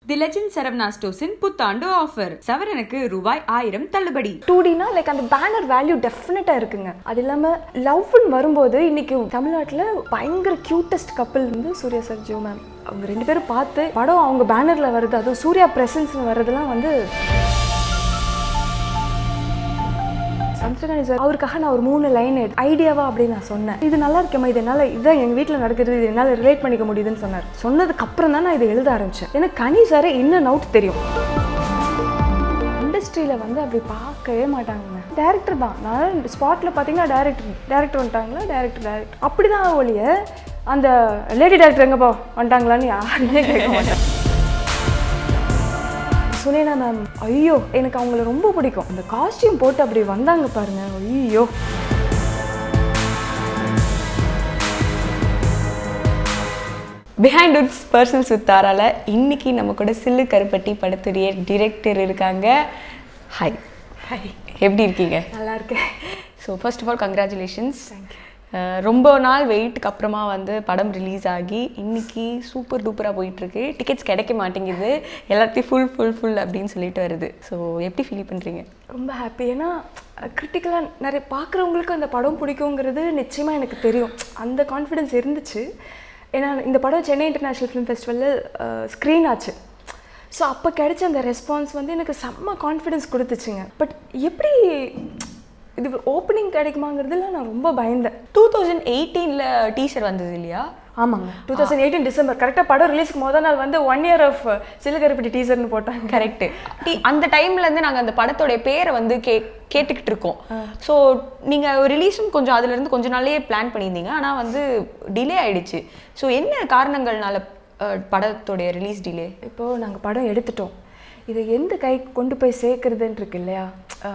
தி legend Saravana ஸ்டோர்ஸின் புத்தாண்டு offer சவரனுக்கு ரூபாய் ஆயிரம் தள்ளுபடி டூ டினா லைக் அந்த பேனர் வேல்யூ டெஃபினட்டாக இருக்குங்க அது இல்லாமல் லவ்னு வரும்போது இன்னைக்கு தமிழ்நாட்டில் பயங்கர க்யூட்டஸ்ட் கப்பல் வந்து சூர்யா சார் ஜோ மேம் அவங்க ரெண்டு பேரும் பார்த்து படம் அவங்க பேனரில் வருது அதுவும் சூர்யா ப்ரெசன்ஸில் வர்றதுலாம் வந்து சமுத்திரகாணி சார் அவருக்காக நான் ஒரு மூணு லைன் எடுத்து ஐடியாவா அப்படின்னு நான் சொன்னேன் இது நல்லா இருக்கேம்மா இது என்னால் இதுதான் எங்கள் வீட்டில் நடக்கிறது இது என்னால் ரிலேட் பண்ணிக்க முடியுதுன்னு சொன்னார் சொன்னதுக்கு அப்புறம் தான் நான் இதை எழுத ஆரம்பித்தேன் எனக்கு கனி சாரே இன்னும் அவுட் தெரியும் இண்டஸ்ட்ரியில் வந்து அப்படி பார்க்கவே மாட்டாங்க டேரக்டர் தான் நான் ஸ்பாட்டில் பார்த்தீங்கன்னா டேரக்டர் டேரக்டர் வந்துட்டாங்களா டேரக்டர் டேரக்டர் அப்படி தான் ஒழிய அந்த லேடி டேரக்டர் எங்கப்பா வந்துட்டாங்களான்னு யாருமே கேட்க மாட்டேன் சுனேனா மேம் ஐயோ எனக்கு அவங்கள ரொம்ப பிடிக்கும் அந்த காஸ்டியூம் போட்டு அப்படி வந்தாங்க பாருங்க ஐயோ பிஹைண்ட் உட்ஸ் பர்சன்ஸ் வித் தாரால இன்னைக்கு நம்ம கூட சில்லு கருப்பட்டி படத்துடைய டிரெக்டர் இருக்காங்க ஹாய் ஹாய் எப்படி இருக்கீங்க நல்லா இருக்கேன் so first of all congratulations ரொம்ப நாள் வெயிட்டுக்கு அப்புறமா வந்து படம் ரிலீஸ் ஆகி இன்னைக்கு சூப்பர் டூப்பராக போயிட்டுருக்கு டிக்கெட்ஸ் கிடைக்க மாட்டேங்குது எல்லாத்தையும் ஃபுல் ஃபுல் ஃபுல் அப்படின்னு சொல்லிட்டு வருது ஸோ எப்படி ஃபீல் பண்ணுறீங்க ரொம்ப ஹாப்பி ஏன்னா கிரிட்டிக்கலாக நிறைய பார்க்குறவங்களுக்கு அந்த படம் பிடிக்குங்கிறது நிச்சயமாக எனக்கு தெரியும் அந்த கான்ஃபிடென்ஸ் இருந்துச்சு ஏன்னா இந்த படம் சென்னை இன்டர்நேஷ்னல் ஃபிலிம் ஃபெஸ்டிவலில் ஸ்க்ரீன் ஆச்சு ஸோ அப்போ கிடைச்ச அந்த ரெஸ்பான்ஸ் வந்து எனக்கு செம்ம கான்ஃபிடென்ஸ் கொடுத்துச்சுங்க பட் எப்படி இது ஓப்பனிங் கிடைக்குமாங்கிறதுல நான் ரொம்ப பயந்தேன் டூ தௌசண்ட் எயிட்டீனில் டீசர் வந்தது இல்லையா ஆமாங்க டூ தௌசண்ட் எயிட்டீன் டிசம்பர் கரெக்டாக படம் ரிலீஸ்க்கு முதல் நாள் வந்து ஒன் இயர் ஆஃப் சிலுகருப்பட்டி டீசர்னு போட்டாங்க கரெக்ட் அந்த டைம்ல இருந்து நாங்க அந்த படத்தோட பேரை வந்து கே கேட்டுக்கிட்டு இருக்கோம் ஸோ நீங்க ரிலீஸும் கொஞ்சம் அதுல இருந்து கொஞ்ச நாள்லயே பிளான் பண்ணியிருந்தீங்க ஆனா வந்து டிலே ஆயிடுச்சு ஸோ என்ன காரணங்கள்னால அஹ், படத்தோடைய ரிலீஸ் டிலே இப்போது நாங்கள் படம் எடுத்துட்டோம் இதை எந்த கை கொண்டு போய் சேர்க்குறதுன்னு இருக்கு இல்லையா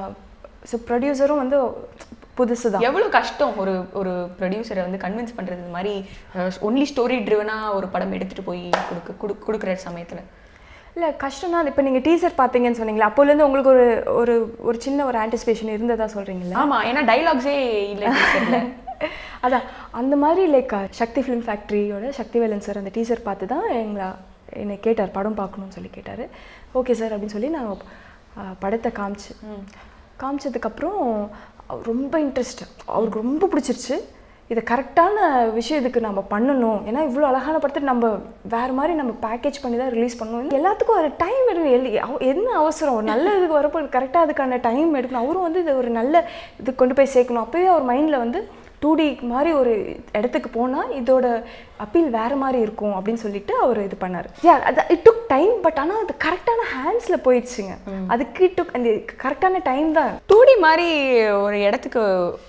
ஸோ ப்ரொடியூசரும் வந்து புதுசு தான் எவ்வளவு கஷ்டம் ஒரு ஒரு ப்ரொடியூசரை வந்து கன்வின்ஸ் பண்றது இந்த மாதிரி ஒன்லி ஸ்டோரி ட்ரிவனா ஒரு படம் எடுத்துட்டு போய் கொடுக்க கொடு- கொடுக்குற சமயத்துல இல்லை கஷ்டம்னா இப்போ நீங்கள் டீசர் பார்த்தீங்கன்னு சொன்னீங்களா அப்போலேருந்து உங்களுக்கு ஒரு ஒரு ஒரு சின்ன ஒரு ஆன்டிசிபேஷன் இருந்ததா சொல்கிறீங்களா ஆமா ஏன்னா டைலாக்ஸே இல்லை டீசர்ல அதான் அந்த மாதிரி லைக் சக்தி ஃபிலிம் ஃபேக்ட்ரியோட சக்திவேலன் சார் அந்த டீசர் பார்த்து தான் எங்களை என்னை கேட்டார் படம் பார்க்கணும்னு சொல்லி கேட்டார் ஓகே சார் அப்படின்னு சொல்லி நான் அஹ், படத்தை காமிச்சு காமிச்சதுக்கப்புறம் அவர் ரொம்ப இன்ட்ரெஸ்ட் அவருக்கு ரொம்ப பிடிச்சிருச்சு இதை கரெக்டான விஷயம் இதுக்கு நம்ம பண்ணணும் ஏன்னா இவ்வளோ அழகான படத்தை நம்ம வேறு மாதிரி நம்ம பேக்கேஜ் பண்ணி தான் ரிலீஸ் பண்ணணும் எல்லாத்துக்கும் ஒரு டைம் எடுக்கணும் எல் அவ- என்ன அவசரம் ஒரு நல்ல இதுக்கு வரப்போ கரெக்டாக அதுக்கான டைம் எடுக்கணும் அவரும் வந்து இது ஒரு நல்ல இது கொண்டு போய் சேர்க்கணும் அப்போவே அவர் மைண்டில் வந்து டூ டி மாதிரி ஒரு இடத்துக்கு போனால் இதோட அப்பீல் வேறு மாதிரி இருக்கும் அப்படின்னு சொல்லிட்டு அவர் இது பண்ணார் யா அது இட் டுக் டைம் பட் ஆனால் அது கரெக்டான ஹேண்ட்ஸில் போயிடுச்சுங்க அதுக்கு டுக் அந்த கரெக்டான டைம் தான் டூடி மாதிரி ஒரு இடத்துக்கு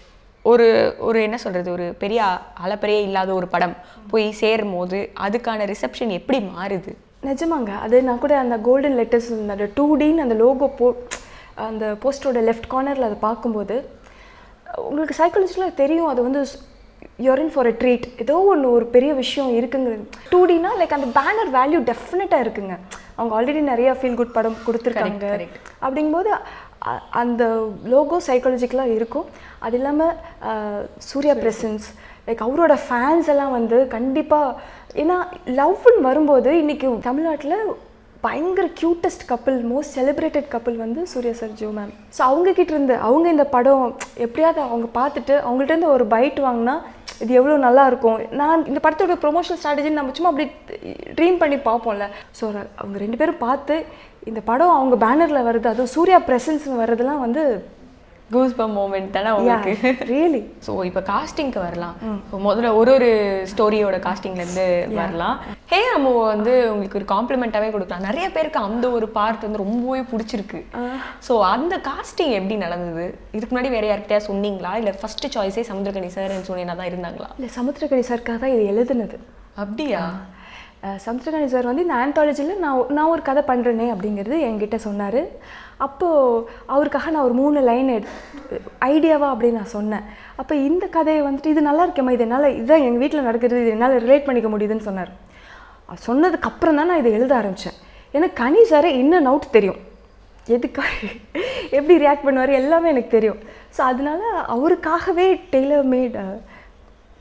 ஒரு ஒரு என்ன சொல்றது ஒரு பெரிய அளப்பறையே இல்லாத ஒரு படம் போய் சேரும் போது அதுக்கான ரிசப்ஷன் எப்படி மாறுது நிஜமாங்க அது நான் கூட அந்த கோல்டன் லெட்டர்ஸ் அந்த டூ டின்னு அந்த லோகோ போ அந்த போஸ்டரோட லெஃப்ட் கார்னரில் அதை பார்க்கும்போது உங்களுக்கு சைக்காலஜிக்கலாக தெரியும் அது வந்து யூரின் ஃபார் அ ட்ரீட் ஏதோ ஒன்று ஒரு பெரிய விஷயம் இருக்குங்கிறது டூ டினா லைக் அந்த பேனர் வேல்யூ டெஃபினட்டாக இருக்குங்க அவங்க ஆல்ரெடி நிறைய ஃபீல் குட் படம் கொடுத்துருக்காங்க correct. அப்படிங்கும்போது அ- அந்த லோகோ சைக்காலஜிக்கலாக இருக்கும் அது இல்லாமல் சூர்யா பிரசன்ஸ் லைக் அவரோட ஃபேன்ஸ் எல்லாம் வந்து கண்டிப்பாக ஏன்னா லவ்னு வரும்போது இன்னைக்கு தமிழ்நாட்டில் பயங்கர க்யூட்டஸ்ட் கப்பல் மோஸ்ட் செலிப்ரேட்டட் கப்பல் வந்து Suriya sir Jo ma'am so அவங்க கிட்ட இருந்து அவங்க இந்த படம் எப்படியாவது அவங்க பார்த்துட்டு அவங்கள்ட்ட இருந்து ஒரு பைட் வாங்கினா இது எவ்வளோ நல்லா இருக்கும் நான் இந்த படத்தோட ப்ரொமோஷனல் ஸ்ட்ராட்டஜி நம்ம சும்மா அப்படி ட்ரீம் பண்ணி பார்ப்போம்ல ஸோ அவங்க ரெண்டு பேரும் பார்த்து இந்த படம் அவங்க பேனரில் வருது அதுவும் சூர்யா ப்ரெசன்ஸ் வர்றதெல்லாம் வந்து கூஸ் பம் மூமெண்ட் தானே உங்களுக்கு ரியலி ஸோ இப்போ காஸ்டிங்க்கு வரலாம் இப்போ முதல்ல ஒரு ஒரு ஸ்டோரியோட காஸ்டிங்லேருந்து வரலாம் ஹே அம்மு வந்து உங்களுக்கு ஒரு காம்ப்ளிமெண்ட்டாகவே கொடுக்கலாம் நிறைய பேருக்கு அந்த ஒரு பார்ட் வந்து ரொம்பவே பிடிச்சிருக்கு ஸோ அந்த காஸ்டிங் எப்படி நடந்தது இதுக்கு முன்னாடி வேற யார்கிட்டயா சொன்னீங்களா இல்லை ஃபர்ஸ்ட் சாய்ஸே சமுத்திரகனி சார் சொன்னீங்கன்னா தான் இருந்தாங்களா இல்லை சமுத்திரக்கணி சாருக்காக தான் இது எழுதுனது அப்படியா அஹ் சமுத்திரகணி சார் வந்து இந்த ஆந்தாலஜியில் நான் நான் ஒரு கதை பண்ணுறேனே அப்படிங்கிறது என்கிட்ட சொன்னார் அப்போது அவருக்காக நான் ஒரு மூணு லைன் எடுத்து ஐடியாவா அப்படின்னு நான் சொன்னேன் அப்போ இந்த கதையை வந்துட்டு இது நல்லா இருக்கேம்மா இது என்னால் இதுதான் எங்கள் வீட்டில் நடக்கிறது இது என்னால் ரிலேட் பண்ணிக்க முடியுதுன்னு சொன்னார் அது சொன்னதுக்கு அப்புறம் தான் நான் இதை எழுத ஆரம்பித்தேன் எனக்கு கனி சாரை இன்னும் அவுட் தெரியும் எதுக்காக எப்படி ரியாக்ட் பண்ணுவார் எல்லாமே எனக்கு தெரியும் ஸோ அதனால அவருக்காகவே டெய்லர் மேட் விஷயம்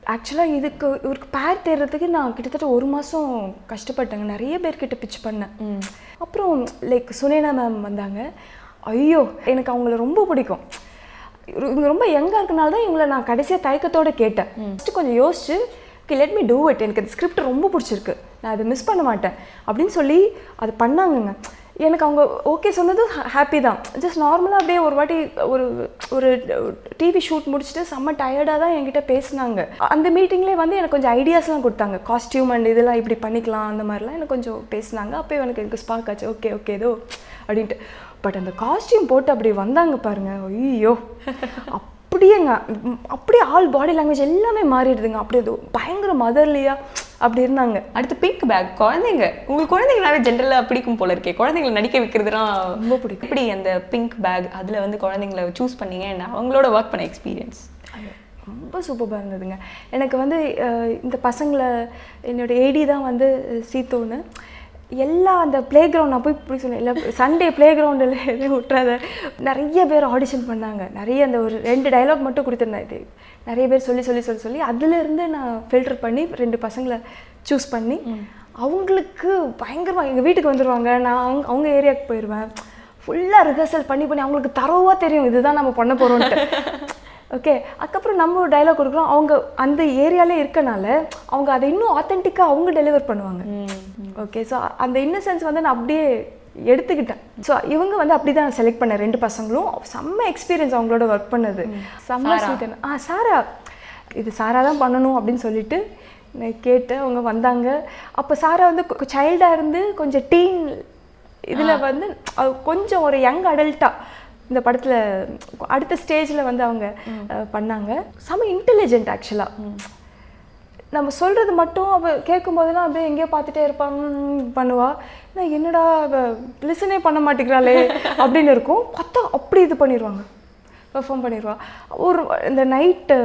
ஆக்சுவலாக இதுக்கு இவருக்கு பேர் தேடுறதுக்கு நான் கிட்டத்தட்ட ஒரு மாதம் கஷ்டப்பட்டேங்க நிறைய பேர்கிட்ட பிச் பண்ணேன் அப்புறம் லைக் சுனேனா மேம் வந்தாங்க ஐயோ எனக்கு அவங்கள ரொம்ப பிடிக்கும் இவரு- இவங்க ரொம்ப யங்காக இருக்கனால தான் இவங்களை நான் கடைசியாக தயக்கத்தோட கேட்டேன் ஃபஸ்ட்டு கொஞ்சம் யோசிச்சு okay let me do it எனக்கு அந்த ஸ்கிரிப்ட் ரொம்ப பிடிச்சிருக்கு நான் அதை மிஸ் பண்ண மாட்டேன் அப்படின்னு சொல்லி அது பண்ணாங்கங்க எனக்கு அவங்க ஓகே சொன்னது ஹாப்பி தான் ஜஸ்ட் நார்மலாக அப்படியே ஒரு வாட்டி ஒரு ஒரு டிவி ஷூட் முடிச்சுட்டு செம்ம டயர்டாக தான் என்கிட்ட பேசினாங்க அந்த மீட்டிங்லேயே வந்து எனக்கு கொஞ்சம் ஐடியாஸ்லாம் கொடுத்தாங்க காஸ்டியூம் அண்ட் இதெல்லாம் இப்படி பண்ணிக்கலாம் அந்த மாதிரிலாம் எனக்கு கொஞ்சம் பேசினாங்க அப்போ எனக்கு எனக்கு ஸ்பார்க் ஆச்சு ஓகே ஓகே ஏதோ அப்படின்ட்டு பட் அந்த காஸ்டியூம் போட்டு அப்படி வந்தாங்க பாருங்க ஐயோ அப்படியேங்க ம், அப்படியே ஆல் பாடி லாங்குவேஜ் எல்லாமே மாறிடுதுங்க அப்படியே அது பயங்கர மதர்லியா அப்படி இருந்தாங்க அடுத்து பிங்க் பேக் குழந்தைங்க உங்களுக்கு குழந்தைங்களாவே ஜென்ரலாக பிடிக்கும் போல இருக்கே குழந்தைங்களை நடிக்க வைக்கிறதுலாம் ரொம்ப பிடிக்கும். எப்படி அந்த பிங்க் பேக் அதில் வந்து குழந்தைங்களை சூஸ் பண்ணீங்க and அவங்களோட ஒர்க் பண்ண எக்ஸ்பீரியன்ஸ் ரொம்ப சூப்பராக இருந்ததுங்க எனக்கு வந்து அஹ், இந்த பசங்களை என்னோட ஏடி தான் வந்து அஹ், சீத்தோன்னு எல்லா அந்த ப்ளே கிரவுண்ட் நான் போய் இப்படி சொன்னேன் இல்லை சண்டே ப்ளே கிரவுண்டில் எதுவும் விட்றாத நிறைய பேர் ஆடிஷன் பண்ணாங்க நிறைய அந்த ஒரு ரெண்டு டைலாக் மட்டும் கொடுத்துருந்தேன் இது நிறைய பேர் சொல்லி சொல்லி சொல்லி சொல்லி அதுலேருந்து நான் ஃபில்டர் பண்ணி ரெண்டு பசங்களை சூஸ் பண்ணி அவங்களுக்கு பயங்கரமாக எங்கள் வீட்டுக்கு வந்துடுவாங்க நான் அவங்க அவங்க ஏரியாவுக்கு போயிடுவேன் ஃபுல்லாக ரிஹர்சல் பண்ணி பண்ணி அவங்களுக்கு தரவாக தெரியும் இதுதான் நம்ம பண்ண போகிறோன்ட்டு ஓகே அதுக்கப்புறம் நம்ம ஒரு டைலாக் கொடுக்குறோம் அவங்க அந்த ஏரியாலே இருக்கனால அவங்க அதை இன்னும் ஆத்தென்டிக்காக அவங்க டெலிவர் பண்ணுவாங்க ஓகே ஸோ அந்த இன்னசென்ஸ் வந்து நான் அப்படியே எடுத்துக்கிட்டேன் ஸோ இவங்க வந்து அப்படி தான் செலக்ட் பண்ணேன் ரெண்டு பசங்களும் செம்ம எக்ஸ்பீரியன்ஸ் அவங்களோட ஒர்க் பண்ணது செம்ம ஸ்வீட் ஆ சாரா இது சாரா தான் பண்ணணும் அப்படின்னு சொல்லிட்டு நான் கேட்டு அவங்க வந்தாங்க அப்போ சாரா வந்து சைல்டாக இருந்து கொஞ்சம் டீன் இதில் வந்து அவ கொஞ்சம் ஒரு யங் அடல்ட்டாக இந்த படத்தில் அடுத்த ஸ்டேஜில் வந்து அவங்க அஹ், பண்ணாங்க செம இன்டெலிஜென்ட் ஆக்சுவலாக நம்ம சொல்கிறது மட்டும் அவள் கேட்கும் போதெல்லாம் அப்படியே எங்கேயோ பார்த்துட்டே இருப்பான் ம், பண்ணுவா நான் என்னடா அவ லிசனே பண்ண மாட்டேங்கிறாளே அப்படின்னு இருக்கும் பார்த்தா அப்படி இது பண்ணிடுவாங்க பெர்ஃபார்ம் பண்ணிடுவா ஒரு இந்த நைட்டு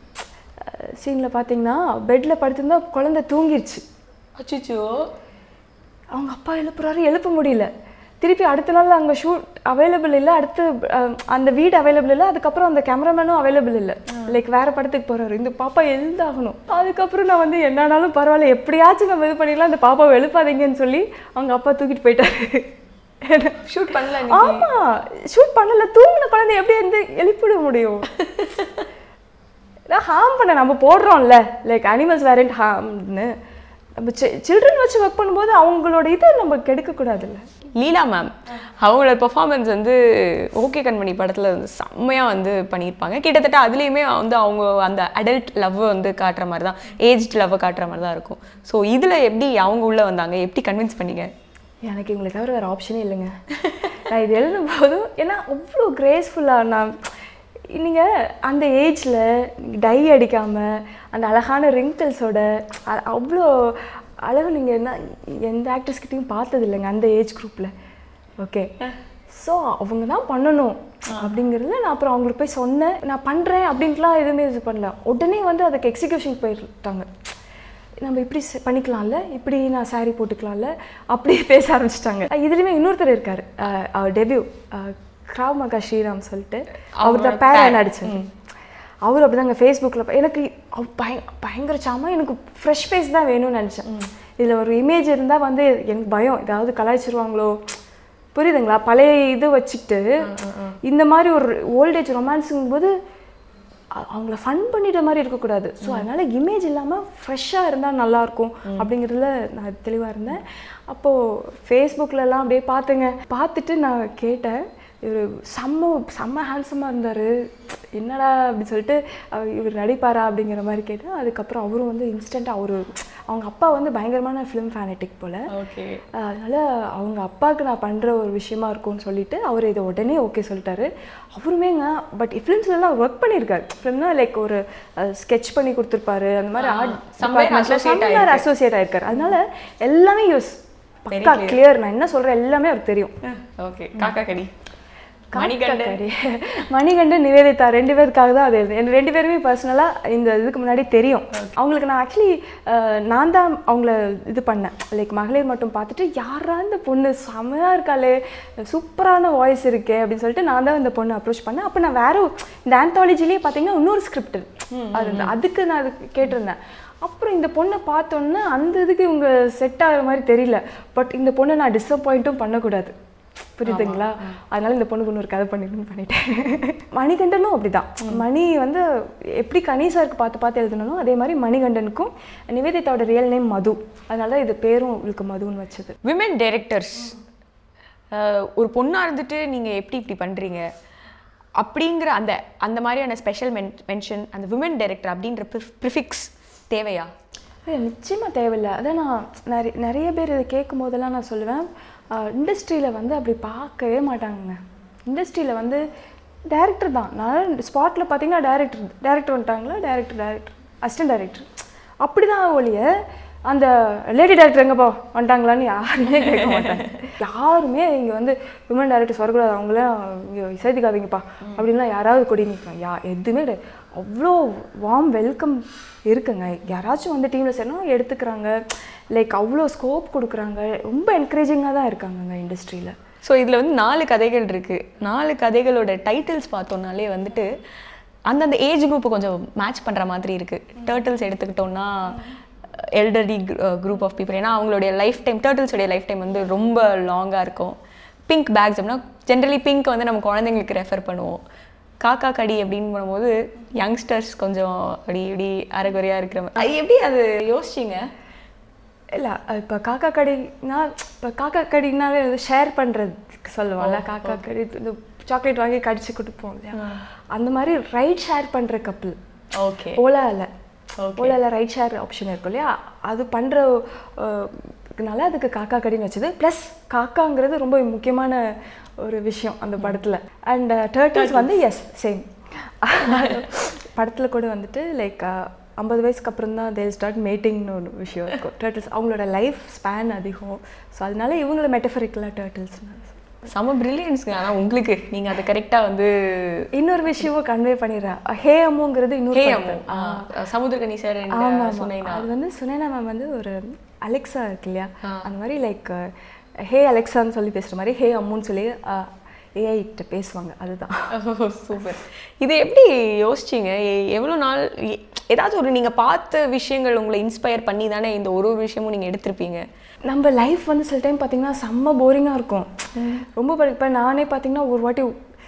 சீனில் பார்த்தீங்கன்னா பெட்டில் படுத்திருந்தா குழந்தை தூங்கிருச்சு அச்சுச்சோ அவங்க அப்பா எழுப்புறாரு எழுப்ப முடியல திருப்பி அடுத்த நாள் அங்கே ஷூட் அவைலபிள் இல்லை அடுத்து அஹ், அந்த வீடு அவைலபிள் இல்லை அதுக்கப்புறம் அந்த கேமராமேனும் அவைலபிள் இல்லை லைக் வேற படத்துக்கு போறாரு இந்த பாப்பா எழுந்தாகணும் அதுக்கப்புறம் நான் வந்து என்னன்னாலும் பரவாயில்ல எப்படியாச்சும் நம்ம இது பண்ணிடலாம் இந்த பாப்பாவை எழுப்பாதீங்கன்னு சொல்லி அவங்க அப்பா தூக்கிட்டு போயிட்டாரு ஷூட் பண்ணல ஆமா ஷூட் பண்ணல தூங்கின குழந்தை எப்படி வந்து எழுப்பிட முடியும் நான் ஹார்ம் பண்ண நம்ம போடுறோம்ல லைக் அனிமல்ஸ் வேரண்ட் ஹார்ம்னு நம்ம சில்ட்ரன் வச்சு ஒர்க் பண்ணும்போது அவங்களோட இதை நம்ம கெடுக்கக்கூடாதுல்ல லீலா மேம் அவங்களோட பெர்ஃபார்மன்ஸ் வந்து ஓகே கண்மணி படத்தில் வந்து செம்மையாக வந்து பண்ணியிருப்பாங்க கிட்டத்தட்ட அதுலேயுமே வந்து அவங்க அந்த அடல்ட் லவ் வந்து காட்டுற மாதிரி தான் ஏஜ்ட் லவ்வை காட்டுற மாதிரி தான் இருக்கும் ஸோ இதில் எப்படி அவங்க உள்ளே வந்தாங்க எப்படி கன்வின்ஸ் பண்ணீங்க எனக்கு இவங்களை தவிர வேறு ஆப்ஷனே இல்லைங்க நான் இது எழுதும் போதும் ஏன்னா அவ்வளோ கிரேஸ்ஃபுல்லாக நான் நீங்கள் அந்த ஏஜில் டை அடிக்காமல் அந்த அழகான ரிங்கிள்ஸோட அவ்வளோ அழகு நீங்கள் என்ன எந்த ஆக்டர்ஸ்கிட்டையும் பார்த்தது இல்லைங்க அந்த ஏஜ் குரூப்பில் ஓகே ஸோ அவங்க தான் பண்ணணும் அப்படிங்கிறதுல நான் அப்புறம் அவங்களுக்கு போய் சொன்னேன் நான் பண்ணுறேன் அப்படின்ட்டுலாம் எதுவுமே இது பண்ணல உடனே வந்து அதுக்கு எக்ஸிக்யூஷன் போயிட்டாங்க நம்ம இப்படி செ- பண்ணிக்கலாம்ல இப்படி நான் saree போட்டுக்கலாம்ல அப்படி பேச ஆரம்பிச்சிட்டாங்க இதுலேயுமே இன்னொருத்தர் இருக்கார் அவர் டெபியூ கிராவ் மகா ஸ்ரீராம் சொல்லிட்டு அவர் தான் பேர நடிச்சார் அவர் அப்படிதாங்க ஃபேஸ்புக்கில் எனக்கு அவ- பய பயங்கர சாமா எனக்கு ஃப்ரெஷ் ஃபேஸ் தான் வேணும்னு நினச்சேன் இதில் ஒரு இமேஜ் இருந்தால் வந்து எனக்கு பயம் ஏதாவது கலாய்ச்சிருவாங்களோ புரியுதுங்களா பழைய இது வச்சுக்கிட்டு இந்த மாதிரி ஒரு ஓல்டேஜ் ரொமான்ஸுங்கும் போது அ- அவங்கள ஃபன் பண்ணிட்ட மாதிரி இருக்கக்கூடாது ஸோ அதனால இமேஜ் இல்லாமல் ஃப்ரெஷ்ஷாக இருந்தால் நல்லாயிருக்கும் அப்படிங்கிறதுல நான் தெளிவாக இருந்தேன் அப்போது ஃபேஸ்புக்கிலலாம் அப்படியே பார்த்துங்க பார்த்துட்டு நான் கேட்டேன் இவர் செம்ம செம்ம ஹேண்ட்ஸமாக இருந்தார் என்னடா அப்படின்னு சொல்லிட்டு அஹ் இவர் நடிப்பாரா அப்படிங்கிற மாதிரி கேட்டேன் அதுக்கப்புறம் அவரும் வந்து இன்ஸ்டண்ட்டாக அவர் அவங்க அப்பா வந்து பயங்கரமான ஃபிலிம் ஃபேனட்டிக் போல் ஓகே அதனால அவங்க அப்பாவுக்கு நான் பண்ணுற ஒரு விஷயமா இருக்கும்னு சொல்லிட்டு அவர் இதை உடனே ஓகே சொல்லிட்டாரு அவருமேங்க பட் ஃபிலிம்ஸ்லாம் அவர் ஒர்க் பண்ணியிருக்காரு ஃபிலிம்னா லைக் ஒரு ஸ்கெட்ச் பண்ணி கொடுத்துருப்பாரு அந்த மாதிரி ஆர்ட் somewhere associate ஆயிருக்கு. அசோசியேட் ஆயிருக்காரு அதனால எல்லாமே யூஸ் பக்கா கிளியர் நான் என்ன சொல்கிறேன் எல்லாமே அவருக்கு தெரியும் ஓகே காக்கா கடி மணிகண்டன் மணிகண்டன் நிவேதிதா ரெண்டு பேருக்காக தான் அது எழுது எனக்கு ரெண்டு பேருமே பர்சனலாக இந்த இதுக்கு முன்னாடி தெரியும் அவங்களுக்கு நான் ஆக்சுவலி நான் தான் அவங்கள இது பண்ணேன் லைக் மகளிர் மட்டும் பார்த்துட்டு யாரா இந்த பொண்ணு செமையாக இருக்காளே சூப்பரான வாய்ஸ் இருக்கே அப்படின்னு சொல்லிட்டு நான் தான் இந்த பொண்ணு அப்ரோச் பண்ணேன் அப்போ நான் வேற இந்த ஆந்தாலஜிலேயே பார்த்தீங்கன்னா இன்னொரு ஸ்கிரிப்ட் அது அதுக்கு நான் அது கேட்டிருந்தேன் அப்புறம் இந்த பொண்ணை பார்த்தோன்னே அந்த இதுக்கு இவங்க செட் ஆகிற மாதிரி தெரியல பட் இந்த பொண்ணை நான் டிசப்பாயிண்ட்டும் பண்ணக்கூடாது புரியுதுங்களா அதனால இந்த பொண்ணுக்கு இன்னொரு கதை பண்ணிடணும்னு பண்ணிட்டேன் மணிகண்டனும் அப்படிதான் மணி வந்து எப்படி கணேசாருக்கு பார்த்து பார்த்து எழுதணும் அதே மாதிரி மணிகண்டனுக்கும் நிவேதிதாவோட ரியல் நேம் மது அதனால தான் இது பேரும் இவளுக்கு மதுன்னு வச்சது விமன் டைரக்டர்ஸ் ஒரு பொண்ணாக இருந்துட்டு நீங்கள் எப்படி இப்படி பண்ணுறீங்க அப்படிங்கிற அந்த அந்த மாதிரியான ஸ்பெஷல் மென் மென்ஷன் அந்த விமன் டைரக்டர் அப்படின்ற ப்ரிஃபிக்ஸ் தேவையா இல்லை நிச்சயமாக தேவையில்லை அதான் நான் நிறைய நிறைய பேர் இதை கேட்கும் போதெல்லாம் நான் சொல்லுவேன் இண்டஸ்ட்ரியில் வந்து அப்படி பார்க்கவே மாட்டாங்கங்க இண்டஸ்ட்ரியில் வந்து டேரக்டர் தான் நான் ஸ்பாட்டில் பார்த்தீங்கன்னா டேரக்டர் டேரக்டர் வந்துட்டாங்களா டேரக்டர் டேரக்டர் அசிஸ்டன்ட் டேரக்டர் அப்படி தான் ஒழிய அந்த லேடி டேரக்டர் எங்கப்பா வந்துட்டாங்களான்னு யாருமே கேட்க மாட்டாங்க யாருமே இங்கே வந்து விமன் டேரக்டர்ஸ் வரக்கூடாது அவங்களாம் இங்கே சேர்த்துக்காதீங்கப்பா அப்படின்லாம் யாராவது கொடி நிற்கிறாங்க யா எதுவுமே கிடையாது அவ்வளோ வார்ம் வெல்கம் இருக்குங்க யாராச்சும் வந்து டீமில் சேரணும் எடுத்துக்கிறாங்க லைக் அவ்வளோ ஸ்கோப் கொடுக்குறாங்க ரொம்ப என்கரேஜிங்காக தான் இருக்காங்கங்க இண்டஸ்ட்ரியில் ஸோ இதில் வந்து நாலு கதைகள் இருக்குது நாலு கதைகளோட டைட்டில்ஸ் பார்த்தோம்னாலே வந்துட்டு அந்தந்த ஏஜ் குரூப்பை கொஞ்சம் மேட்ச் பண்ணுற மாதிரி இருக்குது டேர்ட்டில்ஸ் எடுத்துக்கிட்டோம்னா எல்டர்லி குரூப் ஆஃப் பீப்புள் ஏன்னா அவங்களுடைய லைஃப் டைம் டேர்ட்டில்ஸோடைய லைஃப் டைம் வந்து ரொம்ப லாங்காக இருக்கும் பிங்க் பேக்ஸ் அப்படின்னா ஜென்ரலி பிங்க் வந்து நம்ம குழந்தைங்களுக்கு ரெஃபர் பண்ணுவோம் காக்கா கடி அப்படின்னு பண்ணும்போது யங்ஸ்டர்ஸ் கொஞ்சம் அப்படி இப்படி அரைகுறையாக இருக்கிற மாதிரி அது எப்படி அது யோசிச்சிங்க இல்லை இப்போ காக்கா கடினா இப்போ காக்கா கடினாலே வந்து ஷேர் பண்ணுறதுக்கு சொல்லுவாங்கல்ல காக்கா கடி இந்த சாக்லேட் வாங்கி கடிச்சு கொடுப்போம் இல்லையா அந்த மாதிரி ரைட் ஷேர் பண்ணுற கப்பல் ஓகே ஓலாவில் ஓலாவில் ரைட் ஷேர் ஆப்ஷன் இருக்கும் இல்லையா அது பண்ணுற னால அதுக்கு காக்கா கடின்னு வச்சது ப்ளஸ் காக்காங்கிறது ரொம்ப முக்கியமான ஒரு விஷயம் அந்த படத்தில் அண்ட் டேர்ட்டில்ஸ் வந்து எஸ் சேம் படத்தில் கூட வந்துட்டு லைக் ஐம்பது வயசுக்கு அப்புறம் தான் தேல் ஸ்டார்ட் மேட்டிங்னு ஒரு விஷயம் இருக்கும் டேர்ட்டில்ஸ் அவங்களோட லைஃப் ஸ்பேன் அதிகம் ஸோ அதனால இவங்கள மெட்டஃபரிக்கலாக டேர்ட்டில்ஸ் செம பிரில்லியன்ஸ்ங்க ஆனால் உங்களுக்கு நீங்கள் அதை கரெக்டாக வந்து இன்னொரு விஷயமும் கன்வே பண்ணிடுறேன் ஹே அம்முங்கிறது இன்னொரு ஹே படத்துல. அம்மு சமுத்திரகனி சார் ஆமா, ஆமா. சொன்னீங்கன்னா அது வந்து சுனைனா மேம் வந்து ஒரு அலெக்சா இருக்கு இல்லையா அந்த மாதிரி லைக் ஹே அலெக்சான்னு சொல்லி பேசுற மாதிரி ஹே அம்முன்னு சொல்லி ஏஐ கிட்ட பேசுவாங்க அதுதான் சூப்பர் இது எப்படி யோசிச்சீங்க எ- எவ்வளோ நாள் எ- ஏதாச்சும் ஒரு நீங்கள் பார்த்த விஷயங்கள் உங்களை இன்ஸ்பயர் பண்ணி தானே இந்த ஒரு ஒரு விஷயமும் நீங்கள் எடுத்திருப்பீங்க நம்ம லைஃப் வந்து சில டைம் பார்த்தீங்கன்னா செம்ம போரிங்காக இருக்கும் ரொம்ப இப்போ நானே பார்த்தீங்கன்னா ஒரு வாட்டி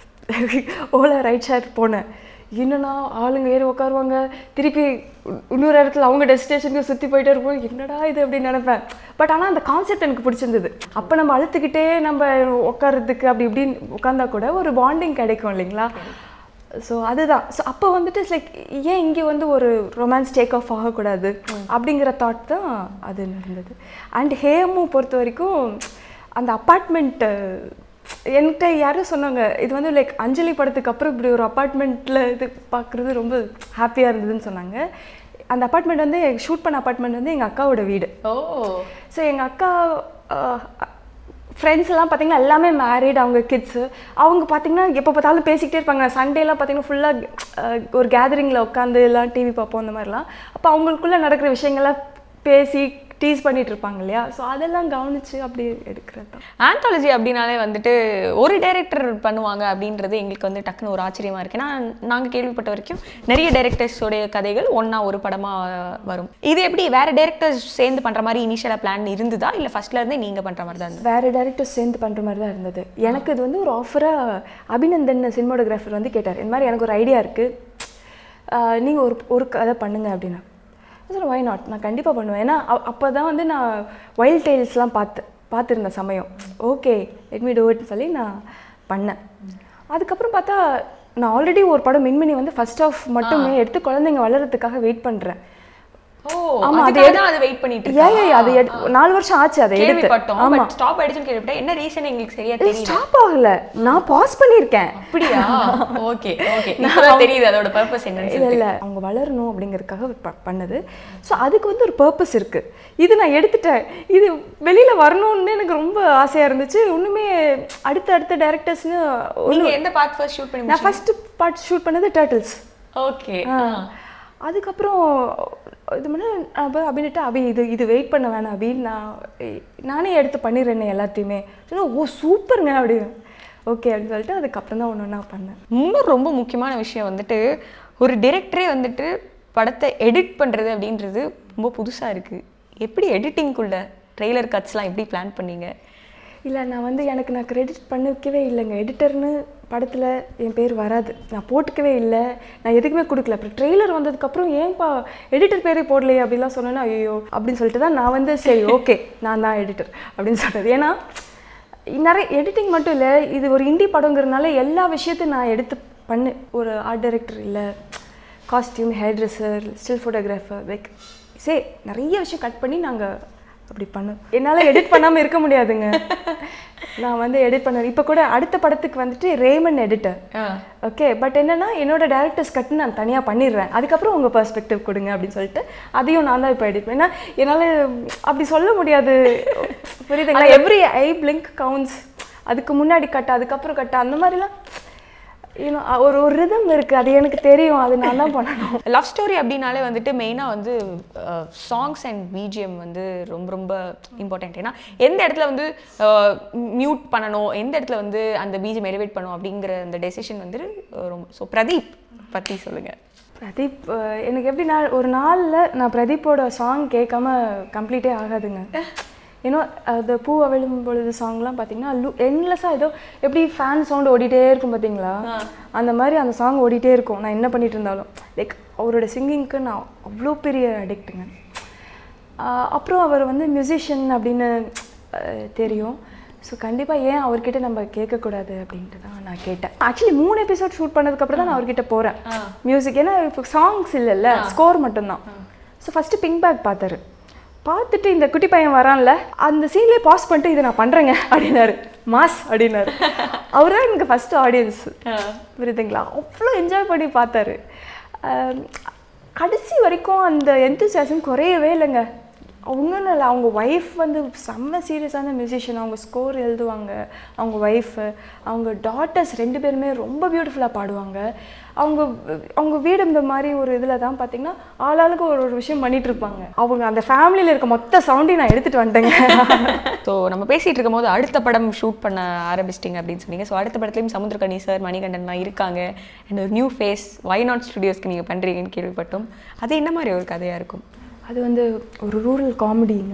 ஓலா ரைட் ஷேர் போனேன் என்னன்னா ஆளுங்க ஏறி உட்காருவாங்க திருப்பி இன்னொரு இடத்துல அவங்க டெஸ்டினேஷனுக்கு சுற்றி போயிட்டே இருப்போம் என்னடா இது அப்படின்னு நினைப்பேன் பட் ஆனால் அந்த கான்செப்ட் எனக்கு பிடிச்சிருந்தது அப்போ நம்ம அழுத்துக்கிட்டே நம்ம உட்கார்றதுக்கு அப்படி இப்படின்னு உட்காந்தா கூட ஒரு பாண்டிங் கிடைக்கும் இல்லைங்களா ஸோ அதுதான் ஸோ அப்போ வந்துட்டு லைக் ஏன் இங்கே வந்து ஒரு ரொமான்ஸ் டேக் ஆஃப் ஆகக்கூடாது அப்படிங்கிற தாட் தான் அது நடந்தது அண்ட் ஹேமு பொறுத்த வரைக்கும் அந்த அப்பார்ட்மெண்ட்டு என்கிட்ட யாரும் சொன்னாங்க இது வந்து லைக் அஞ்சலி படத்துக்கு அப்புறம் இப்படி ஒரு அப்பார்ட்மெண்ட்டில் இது பார்க்குறது ரொம்ப ஹாப்பியாக இருந்ததுன்னு சொன்னாங்க அந்த அப்பார்ட்மெண்ட் வந்து ஷூட் பண்ண அப்பார்ட்மெண்ட் வந்து எங்கள் அக்காவோட வீடு ஓ ஸோ எங்கள் அக்கா ஃப்ரெண்ட்ஸ் எல்லாம் பார்த்தீங்கன்னா எல்லாமே மேரிட் அவங்க கிட்ஸு அவங்க பார்த்தீங்கன்னா எப்போ பார்த்தாலும் பேசிக்கிட்டே இருப்பாங்க சண்டேலாம் பார்த்தீங்கன்னா ஃபுல்லாக ஒரு கேதரிங்கில் உட்காந்து எல்லாம் டிவி பார்ப்போம் அந்த மாதிரிலாம் அப்போ அவங்களுக்குள்ளே நடக்கிற விஷயங்கள்லாம் பேசி டீஸ் பண்ணிட்டு இருப்பாங்க இல்லையா ஸோ அதெல்லாம் கவனிச்சு அப்படி எடுக்கிறது தான் ஆந்தாலஜி அப்படின்னாலே வந்துட்டு ஒரு டைரக்டர் பண்ணுவாங்க அப்படின்றது எங்களுக்கு வந்து டக்குன்னு ஒரு ஆச்சரியமா இருக்கு ஏன்னா நாங்கள் கேள்விப்பட்ட வரைக்கும் நிறைய டைரக்டர்ஸோடைய கதைகள் ஒன்றா ஒரு படமாக வரும் இது எப்படி வேற டைரக்டர்ஸ் சேர்ந்து பண்ணுற மாதிரி இனிஷியலாக பிளான் இருந்ததா இல்லை ஃபர்ஸ்ட்ல இருந்தே நீங்கள் பண்ணுற மாதிரி தான் இருந்தது வேறு டேரக்டர்ஸ் சேர்ந்து பண்ணுற மாதிரி தான் இருந்தது எனக்கு இது வந்து ஒரு ஆஃபராக அபிநந்தன் சினிமாடோகிராஃபர் வந்து கேட்டார் இந்த மாதிரி எனக்கு ஒரு ஐடியா இருக்குது நீங்கள் ஒரு ஒரு கதை பண்ணுங்க அப்படின்னா சார் ஒய் நாட் நான் கண்டிப்பாக பண்ணுவேன் ஏன்னா அப்போ தான் வந்து நான் வைல்ட் டைல்ஸ்லாம் பார்த்து பார்த்துருந்த சமயம் ஓகே லெட் மீ டூ இட்னு சொல்லி நான் பண்ணேன் அதுக்கப்புறம் பார்த்தா நான் ஆல்ரெடி ஒரு படம் மின்மினி வந்து ஃபர்ஸ்ட் ஆஃப் மட்டுமே எடுத்து குழந்தைங்க வளர்கிறதுக்காக வெயிட் பண்ணுறேன் ஓ ஆமா, அது அதுக்காக தான் அதை வெயிட் பண்ணிட்டு ஏ இருக்கா? அது எடு- நாலு வருஷம் ஆச்சு அதை எடுத்து கேள்விப்பட்டோம் ஆமா பட் ஸ்டாப் ஆயிடுச்சுன்னு கேள்விப்பட்டேன் என்ன ரீசன் எங்களுக்கு சரியா தெரியல ஸ்டாப் ஆகல நான் பாஸ் பண்ணியிருக்கேன் அப்படியா ஓகே ஓகே இப்பதான் தெரியுது அதோட பர்பஸ் என்னன்னு இல்ல இல்ல அவங்க வளரணும் அப்படிங்கறதுக்காக ப- பண்ணது ஸோ அதுக்கு வந்து ஒரு பர்பஸ் இருக்கு இது நான் எடுத்துட்டேன் இது வெளியில வரணும்னு எனக்கு ரொம்ப ஆசையா இருந்துச்சு ஒண்ணுமே அடுத்த அடுத்த டேரக்டர்ஸ்னு நீங்க எந்த பார்ட் ஃபர்ஸ்ட் ஷூட் பண்ணி நான் ஃபர்ஸ்ட் பார்ட் ஷூட் பண்ணது டேர்ட்டில்ஸ் ஓகே அதுக்கப்புறம் இது பண்ண அப்போ அப்படின்ட்டு அபி இது இது வெயிட் பண்ண வேணாம் அபி நான் நானே எடுத்து பண்ணிடுறேனே எல்லாத்தையுமே சொன்னா, ஓ சூப்பருங்க அப்படி ஓகே அப்படின்னு சொல்லிட்டு அதுக்கப்புறம் தான் ஒன்று ஒன்றா பண்ணேன் இன்னும் ரொம்ப முக்கியமான விஷயம் வந்துட்டு ஒரு டிரெக்டரே வந்துட்டு படத்தை எடிட் பண்ணுறது அப்படின்றது ரொம்ப புதுசாக இருக்குது எப்படி எடிட்டிங்குள்ள ட்ரெய்லர் கட்ஸ்லாம் எப்படி பிளான் பண்ணீங்க இல்லை நான் வந்து எனக்கு நான் கிரெடிட் பண்ணிக்கவே இல்லைங்க எடிட்டர்னு படத்தில் என் பேர் வராது நான் போட்டுக்கவே இல்லை நான் எதுக்குமே கொடுக்கல அப்புறம் ட்ரெய்லர் வந்ததுக்கப்புறம் ஏன்பா எடிட்டர் பேரே போடலையே அப்படிலாம் சொன்னேன்னா ஐயோ அப்படின்னு சொல்லிட்டு தான் நான் வந்து சரி ஓகே நான் தான் எடிட்டர் அப்படின்னு சொல்கிறது ஏன்னா நிறைய எடிட்டிங் மட்டும் இல்லை இது ஒரு இண்டி படங்கிறதுனால எல்லா விஷயத்தையும் நான் எடுத்து பண்ணு ஒரு ஆர்ட் டைரக்டர் இல்லை costume hair dresser still photographer like say நிறைய விஷயம் கட் பண்ணி நாங்கள் அப்படி பண்ணோம் என்னால் எடிட் பண்ணாமல் இருக்க முடியாதுங்க நான் வந்து எடிட் பண்ண இப்போ கூட அடுத்த படத்துக்கு வந்துட்டு ரேமன் எடிட்டர் ஓகே பட் என்னன்னா என்னோட டேரக்டர்ஸ் கட்டு நான் தனியாக பண்ணிடுறேன் அதுக்கப்புறம் உங்கள் பெர்ஸ்பெக்டிவ் கொடுங்க அப்படின்னு சொல்லிட்டு அதையும் நான் தான் இப்போ எடிட் பண்ணேன் ஏன்னா என்னால் அப்படி சொல்ல முடியாது புரியுதுங்களா எவ்ரி ஐ பிளிங்க் கவுண்ட்ஸ் அதுக்கு முன்னாடி கட்ட அதுக்கப்புறம் கட்ட அந்த மாதிரிலாம் you know, ஒரு ஒரு ரிதம் இருக்குது அது எனக்கு தெரியும் அது நான் தான் பண்ணணும் லவ் ஸ்டோரி அப்படின்னாலே வந்துட்டு மெயினாக வந்து சாங்ஸ் அண்ட் பிஜிஎம் வந்து ரொம்ப ரொம்ப இம்பார்ட்டன்ட் ஏன்னா எந்த இடத்துல வந்து மியூட் பண்ணணும் எந்த இடத்துல வந்து அந்த பிஜிஎம் எலிவேட் பண்ணணும் அப்படிங்கிற அந்த டெசிஷன் வந்து அஹ், ரொம்ப ஸோ பிரதீப் பற்றி சொல்லுங்கள் பிரதீப் அஹ், எனக்கு எப்படி நான் ஒரு நாளில் நான் பிரதீப்போட சாங் கேட்காம கம்ப்ளீட்டே ஆகாதுங்க ஏன்னா அந்த பூ அவிழும் பொழுது சாங்லாம் பார்த்தீங்கன்னா லூ என்லெஸ்ஸாக ஏதோ எப்படி ஃபேன் சவுண்ட் ஓடிட்டே இருக்கும் பார்த்தீங்களா அந்த மாதிரி அந்த சாங் ஓடிட்டே இருக்கும் நான் என்ன பண்ணிட்டு இருந்தாலும் லைக் அவரோட சிங்கிங்க்கு நான் அவ்வளோ பெரிய அடிக்ட்டுங்க அப்புறம் அவர் வந்து மியூசிஷியன் அப்படின்னு அஹ், தெரியும் ஸோ கண்டிப்பாக ஏன் அவர்கிட்ட நம்ம கேட்கக்கூடாது அப்படின்ட்டு தான் நான் கேட்டேன் ஆக்சுவலி மூணு எபிசோட் ஷூட் பண்ணதுக்கப்புறம் தான் நான் அவர்கிட்ட போகிறேன் மியூசிக் ஏன்னா இப்போ சாங்ஸ் இல்லைல்ல ஸ்கோர் மட்டும்தான் ஸோ ஃபஸ்ட்டு பிங்க் பேக் பார்த்தாரு பார்த்துட்டு இந்த குட்டி பையன் வரான்ல அந்த சீன்லேயே பாஸ் பண்ணிட்டு இதை நான் பண்ணுறேங்க அப்படின்னாரு மாஸ் அப்படின்னாரு அவர் தான் எனக்கு ஃபஸ்ட்டு ஆடியன்ஸ் புரியுதுங்களா அவ்வளோ என்ஜாய் பண்ணி பார்த்தாரு ஆம், கடைசி வரைக்கும் அந்த எந்தூசியாசம் குறையவே இல்லைங்க ஒன்றும் இல்லை அவங்க ஒய்ஃப் வந்து செம்ம சீரியஸான மியூசிஷியன் அவங்க ஸ்கோர் எழுதுவாங்க அவங்க ஒய்ஃபு அவங்க டாட்டர்ஸ் ரெண்டு பேருமே ரொம்ப பியூட்டிஃபுல்லாக பாடுவாங்க அவங்க அவங்க வீடு இந்த மாதிரி ஒரு இதில் தான் பார்த்தீங்கன்னா ஆளாளுக்கு ஒரு ஒரு விஷயம் பண்ணிட்டு இருப்பாங்க அவங்க அந்த ஃபேமிலியில் இருக்க மொத்த சவுண்டையும் நான் எடுத்துகிட்டு வந்துட்டேங்க ஸோ நம்ம பேசிட்டு இருக்கும்போது அடுத்த படம் ஷூட் பண்ண ஆரம்பிச்சிட்டிங்க அப்படின்னு சொன்னீங்க ஸோ அடுத்த படத்துலையும் சமுத்திரகனி சார் மணிகண்டன்லாம் இருக்காங்க அண்ட் ஒரு நியூ ஃபேஸ் வை நாட் ஸ்டுடியோஸ்க்கு நீங்கள் பண்ணுறீங்கன்னு கேள்விப்பட்டோம் அது என்ன மாதிரி ஒரு கதையாக இருக்கும் அது வந்து ஒரு ரூரல் காமெடிங்க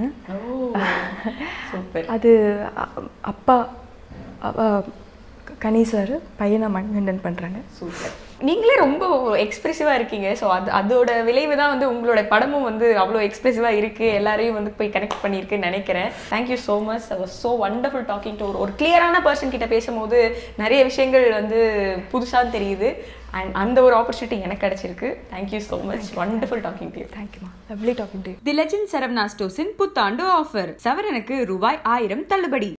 சூப்பர் அது அ- அப்பா அ- கனி சார் பையனை மண்கண்டன் பண்ணுறாங்க சூப்பர் நீங்களே ரொம்ப எக்ஸ்பிரசிவாக இருக்கீங்க ஸோ அது அதோட விளைவு தான் வந்து உங்களோட படமும் வந்து அவ்வளோ எக்ஸ்பிரசிவாக இருக்குது எல்லாரையும் வந்து போய் கனெக்ட் பண்ணியிருக்குன்னு நினைக்கிறேன் thank you so much was so wonderful talking to ஒரு ஒரு கிளியரான பர்சன் கிட்ட பேசும்போது நிறைய விஷயங்கள் வந்து புதுசாக தெரியுது அண்ட் அந்த ஒரு ஆப்பர்ச்சுனிட்டி எனக்கு கிடைச்சிருக்கு thank you so much wonderful talking to தேங்க்யூமா lovely talking to the legend Saravana ஸ்டோர்ஸின் புத்தாண்டு ஆஃபர் சவரனுக்கு ரூபாய் ஆயிரம் தள்ளுபடி